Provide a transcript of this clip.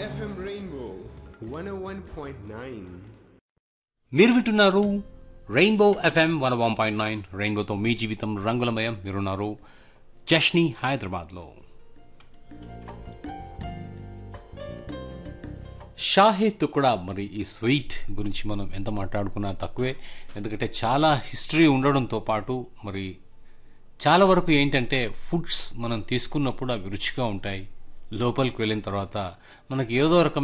FM Rainbow 101.9. మీరు వింటున్నారు Rainbow FM one one point nine రెయిన్బోతో మీ జీవితం రంగులమయం మీరున్నారు జష్ని హైదరాబాద్లో షాహీ తుకుడా మరి ఈ స్వీట్ గురించి మనం ఎంత మాట్లాడుకున్నా తక్కువే ఎందుకంటే చాలా హిస్టరీ ఉండడంతో పాటు మరి చాలా వరకు ఏంటంటే ఫుడ్స్ మనం తీసుకున్నప్పుడు అవి రుచిగా ఉంటాయి లోపలికి వెళ్ళిన తర్వాత మనకి ఏదో రకం